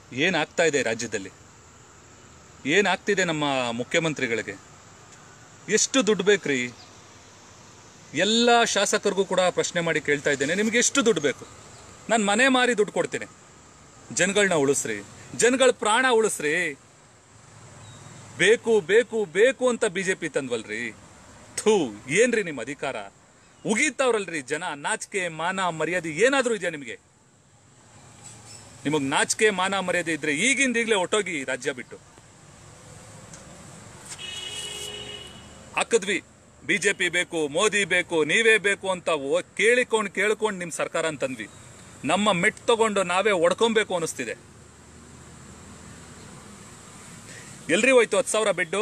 ಏನಾಗ್ತಾ ಇದೆ ರಾಜ್ಯದಲ್ಲಿ ಏನಾಗ್ತಿದೆ ನಮ್ಮ ಮುಖ್ಯಮಂತ್ರಿಗಳಿಗೆ ಎಷ್ಟು ದುಡ್ಡು ಬೇಕ್ರಿ ಎಲ್ಲ ಶಾಸಕರಿಗೂ ಕೂಡ ಪ್ರಶ್ನೆ ಮಾಡಿ ಕೇಳ್ತಾ ಇದ್ದೇನೆ ನಿಮ್ಗೆ ಎಷ್ಟು ದುಡ್ಡು ಬೇಕು ನಾನು ಮನೆ ಮಾರಿ ದುಡ್ಡು ಕೊಡ್ತೀನಿ ಜನಗಳನ್ನ ಉಳಿಸ್ರಿ ಜನಗಳ ಪ್ರಾಣ ಉಳಿಸ್ರಿ ಬೇಕು ಬೇಕು ಬೇಕು ಅಂತ ಬಿಜೆಪಿ ತಂದ್ವಲ್ರಿ ಥೂ ಏನ್ರಿ ನಿಮ್ಮ ಅಧಿಕಾರ ಉಗೀತಾವ್ರಲ್ರಿ ಜನ ನಾಚಿಕೆ ಮಾನ ಮರ್ಯಾದೆ ಏನಾದ್ರೂ ಇದೆಯಾ ನಿಮಗೆ ನಿಮಗ್ ನಾಚಿಕೆ ಮಾನ ಮರ್ಯಾದೆ ಇದ್ರೆ ಈಗಿಂದ ಈಗಲೇ ಒಟ್ಟೋಗಿ ಈ ರಾಜ್ಯ ಬಿಟ್ಟು ಹಾಕಿದ್ವಿ ಬಿಜೆಪಿ ಬೇಕು ಮೋದಿ ಬೇಕು ನೀವೇ ಬೇಕು ಅಂತ ಓ- ಕೇಳಿಕೊಂಡು ಕೇಳ್ಕೊಂಡು ನಿಮ್ ಸರ್ಕಾರ ಅಂತಂದ್ವಿ ನಮ್ಮ ಮೆಟ್ ತಗೊಂಡು ನಾವೇ ಒಡ್ಕೊಬೇಕು ಅನಿಸ್ತಿದೆ ಎಲ್ರಿ ಹೋಯ್ತು ಹತ್ತು ಸಾವಿರ ಬೆಡ್ಡು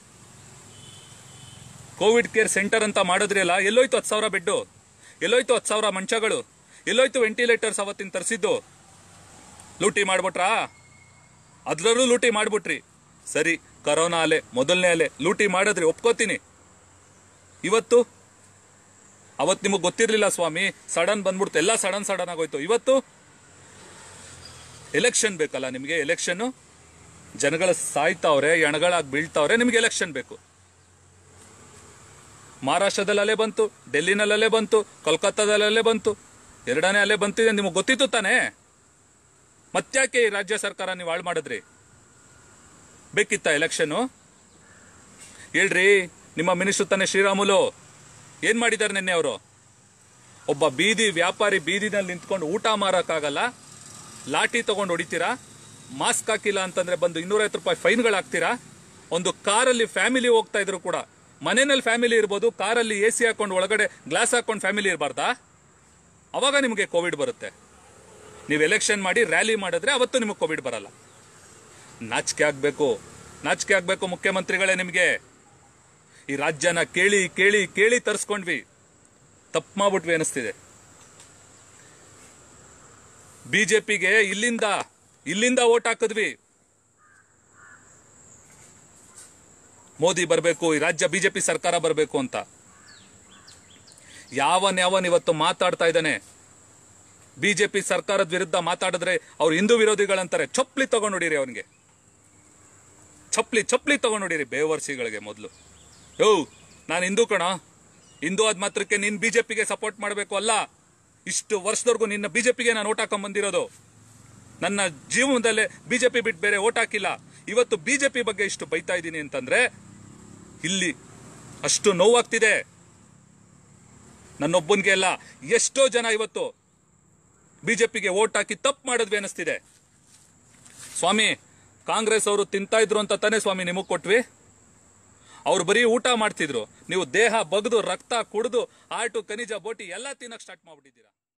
ಕೋವಿಡ್ ಕೇರ್ ಸೆಂಟರ್ ಅಂತ ಮಾಡಿದ್ರಿ ಅಲ್ಲ ಎಲ್ಲೋಯ್ತು ಹತ್ತು ಸಾವಿರ ಬೆಡ್ಡು ಎಲ್ಲೋಯ್ತು ಹತ್ತು ಸಾವಿರ ಮಂಚಗಳು ಎಲ್ಲೋಯ್ತು ವೆಂಟಿಲೇಟರ್ಸ್ ಅವತ್ತಿನ ತರಿಸಿದ್ದು ಲೂಟಿ ಮಾಡ್ಬಿಟ್ರಾ ಅದ್ರಲ್ಲೂ ಲೂಟಿ ಮಾಡ್ಬಿಟ್ರಿ ಸರಿ ಕರೋನಾ ಅಲೆ ಮೊದಲನೇ ಅಲೆ ಲೂಟಿ ಮಾಡಿದ್ರಿ ಒಪ್ಕೋತೀನಿ ಇವತ್ತು ಅವತ್ತು ನಿಮಗೆ ಗೊತ್ತಿರಲಿಲ್ಲ ಸ್ವಾಮಿ ಸಡನ್ ಬಂದ್ಬಿಡ್ತು ಎಲ್ಲ ಸಡನ್ ಸಡನ್ ಆಗೋಯ್ತು ಇವತ್ತು ಎಲೆಕ್ಷನ್ ಬೇಕಲ್ಲ ನಿಮಗೆ ಎಲೆಕ್ಷನ್ ಜನಗಳ ಸಾಯ್ತಾವ್ರೆ ಎಣಗಳಾಗಿ ಬೀಳ್ತಾವ್ರೆ ನಿಮ್ಗೆ ಎಲೆಕ್ಷನ್ ಬೇಕು ಮಹಾರಾಷ್ಟ್ರದಲ್ಲಿ ಅಲೆ ಬಂತು ಡೆಲ್ಲಿನಲ್ಲಿ ಅಲೆ ಬಂತು ಕೋಲ್ಕತ್ತಾದಲ್ಲಿ ಅಲೆ ಬಂತು ಎರಡನೇ ಅಲೆ ಬಂತಿದೆ ನಿಮಗೆ ಗೊತ್ತಿತ್ತು ತಾನೇ ಮತ್ತ್ಯಾಕೆ ಈ ರಾಜ್ಯ ಸರ್ಕಾರ ನೀವು ಹಾಳು ಮಾಡಿದ್ರಿ ಬೇಕಿತ್ತ ಎಲೆಕ್ಷನ್ ಹೇಳ್ರಿ ನಿಮ್ಮ ಮಿನಿಸ್ಟರ್ ತಾನೆ ಶ್ರೀರಾಮುಲು ಏನ್ ಮಾಡಿದ್ದಾರೆ ನಿನ್ನೆ ಅವರು ಒಬ್ಬ ಬೀದಿ ವ್ಯಾಪಾರಿ ಬೀದಿನಲ್ಲಿ ನಿಂತ್ಕೊಂಡು ಊಟ ಮಾರಕ್ಕಾಗಲ್ಲ ಲಾಠಿ ತಗೊಂಡು ಹೊಡಿತೀರಾ ಮಾಸ್ಕ್ ಹಾಕಿಲ್ಲ ಅಂತಂದ್ರೆ ಬಂದು ಇನ್ನೂರೈವತ್ತು ರೂಪಾಯಿ ಫೈನ್ಗಳು ಹಾಕ್ತೀರಾ ಒಂದು ಕಾರಲ್ಲಿ ಫ್ಯಾಮಿಲಿ ಹೋಗ್ತಾ ಇದ್ರು ಕೂಡ ಮನೆಯಲ್ಲಿ ಫ್ಯಾಮಿಲಿ ಇರ್ಬೋದು ಕಾರಲ್ಲಿ ಎ ಸಿ ಹಾಕೊಂಡು ಒಳಗಡೆ ಗ್ಲಾಸ್ ಹಾಕೊಂಡು ಫ್ಯಾಮಿಲಿ ಇರಬಾರ್ದಾ ಅವಾಗ ನಿಮಗೆ ಕೋವಿಡ್ ಬರುತ್ತೆ ನೀವು ಎಲೆಕ್ಷನ್ ಮಾಡಿ ರ್ಯಾಲಿ ಮಾಡಿದ್ರೆ ಅವತ್ತು ನಿಮಗೆ ಕೋವಿಡ್ ಬರಲ್ಲ ನಾಚಿಕೆ ಆಗ್ಬೇಕು ನಾಚಿಕೆ ಆಗ್ಬೇಕು ಮುಖ್ಯಮಂತ್ರಿಗಳೇ ನಿಮಗೆ ಈ ರಾಜ್ಯನ ಕೇಳಿ ಕೇಳಿ ಕೇಳಿ ತರಿಸ್ಕೊಂಡ್ವಿ ತಪ್ಪು ಮಾಡ್ಬಿಟ್ವಿ ಅನಿಸ್ತಿದೆ ಬಿಜೆಪಿಗೆ ಇಲ್ಲಿಂದ ಇಲ್ಲಿಂದ ಓಟ್ ಹಾಕಿದ್ವಿ ಮೋದಿ ಬರಬೇಕು ಈ ರಾಜ್ಯ ಬಿಜೆಪಿ ಸರ್ಕಾರ ಬರಬೇಕು ಅಂತ ಯಾವನ್ ಯಾವನ್ ಇವತ್ತು ಮಾತಾಡ್ತಾ ಇದ್ದಾನೆ ಬಿಜೆಪಿ ಸರ್ಕಾರದ ವಿರುದ್ಧ ಮಾತಾಡಿದ್ರೆ ಅವ್ರು ಹಿಂದೂ ವಿರೋಧಿಗಳಂತಾರೆ ಚಪ್ಪಲಿ ತಗೊಂಡು ಹೊಡೀರಿ ಅವನಿಗೆ ಚಪ್ಪಲಿ ಚಪ್ಪಲಿ ತಗೊಂಡು ಹೊಡೀರಿ ಬೇವರ್ಸಿಗಳಿಗೆ ಮೊದಲು ಯೋ ನಾನು ಹಿಂದೂ ಕಣ ಹಿಂದೂ ಆದ ಮಾತ್ರಕ್ಕೆ ನೀನ್ ಬಿಜೆಪಿಗೆ ಸಪೋರ್ಟ್ ಮಾಡಬೇಕು ಅಲ್ಲ ಇಷ್ಟು ವರ್ಷದವರೆಗೂ ನಿನ್ನ ಬಿಜೆಪಿಗೆ ನಾನು ಓಟ್ ಹಾಕೊಂಡ್ ಬಂದಿರೋದು ನನ್ನ ಜೀವನದಲ್ಲೇ ಬಿಜೆಪಿ ಬಿಟ್ಟು ಬೇರೆ ಓಟ್ ಹಾಕಿಲ್ಲ ಇವತ್ತು ಬಿಜೆಪಿ ಬಗ್ಗೆ ಇಷ್ಟು ಬೈತಾ ಇದ್ದೀನಿ ಅಂತಂದ್ರೆ ಇಲ್ಲಿ ಅಷ್ಟು ನೋವಾಗ್ತಿದೆ ನನ್ನೊಬ್ಬನಿಗೆ ಅಲ್ಲ ಎಷ್ಟೋ ಜನ ಇವತ್ತು ಬಿಜೆಪಿಗೆ ಓಟ್ ಹಾಕಿ ತಪ್ಪು ಮಾಡಿದ್ವಿ ಅನಿಸ್ತಿದೆ ಸ್ವಾಮಿ ಕಾಂಗ್ರೆಸ್ ಅವರು ತಿಂತಾ ಇದ್ರು ಅಂತ ತಾನೇ ಸ್ವಾಮಿ ನಿಮಗ್ ಕೊಟ್ವಿ ಅವ್ರು ಬರೀ ಊಟ ಮಾಡ್ತಿದ್ರು ನೀವು ದೇಹ ಬಗ್ದು ರಕ್ತ ಕುಡಿದು ಆಟು ಖನಿಜ ಬೋಟಿ ಎಲ್ಲ ತಿನ್ನಕ್ ಸ್ಟಾರ್ಟ್ ಮಾಡ್ಬಿಟ್ಟಿದ್ದೀರಾ